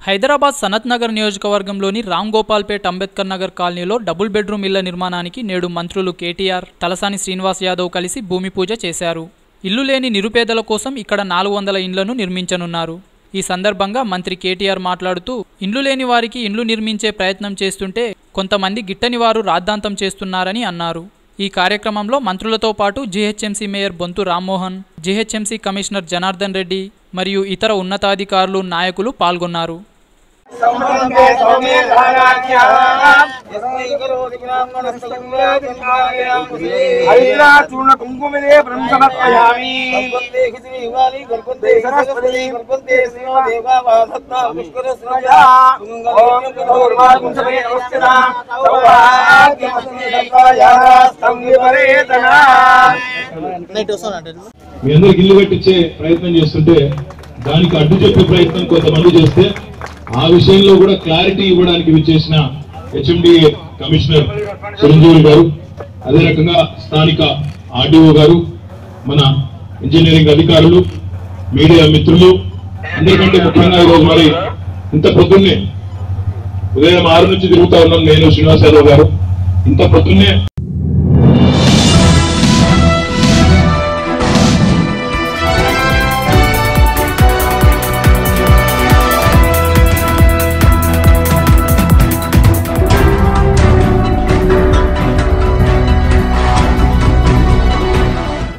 హైదరాబాద్ సనత్ నగర్ నియోజకవర్గంలోని రామ్ గోపాల్పేట్ అంబేద్కర్ నగర్ కాలనీలో double bedroom ఇళ్ల నిర్మాణానికి నేడు మంత్రులు కేటీఆర్ తలసాని శ్రీనివాస్ యాదవ్ కలిసి భూమి పూజ చేశారు ఇల్లు లేని నిరుపేదల కోసం ఇక్కడ నాలుగు వందల ఇండ్లను నిర్మించనున్నారు ఈ సందర్భంగా మంత్రి కేటీఆర్ మాట్లాడుతూ ఇండ్లు లేని వారికి ఇండ్లు నిర్మించే ప్రయత్నం చేస్తుంటే కొంతమంది గిట్టని వారు రాద్ధాంతం చేస్తున్నారని అన్నారు ఈ కార్యక్రమంలో మంత్రులతో పాటు GHMC mayor Bonthu Rammohan GHMC commissioner Janardhan Reddy మరియు ఇతర ఉన్నతాధికారులు నాయకులు పాల్గొన్నారు సంబంధే సౌమే ధారాజ్ఞాం యస్మై కరోతి బ్రాహ్మణస్తగంగాదిన్మాయాముసి హరిద్రా చూర్ణ కుంకుమదే బ్రహ్మ సమర్పయామి గర్భంతే హిసివాలి గర్భంతే సరస్వతి గర్భంతే శ్రీమ దేవా వాసత్త పుష్కర స్రజ ఓం గౌరవాగుం సమే నమస్కృత సౌభాగ్యమస్మి సర్వాయాః సంవిపరేతనా మీ అందరికి ఇల్లు కట్టించే ప్రయత్నం చేస్తుంటే దానికి అడ్డు చెప్పే ప్రయత్నం కొంతమంది చేస్తే ఆ విషయంలో కూడా క్లారిటీ ఇవ్వడానికి విచ్చేసిన హెచ్ఎండిఏ కమిషనర్ చిరంజీవి గారు అదే రకంగా స్థానిక ఆర్డీఓ గారు మన ఇంజనీరింగ్ అధికారులు మీడియా మిత్రులు అందరికంటే ముఖ్యంగా ఈరోజు మరి ఇంత పొద్దున్నే ఉదయం ఆరు నుంచి తిరుగుతా ఉన్నాం నేను శ్రీనివాస్ యాదవ్ గారు ఇంత పొద్దున్నే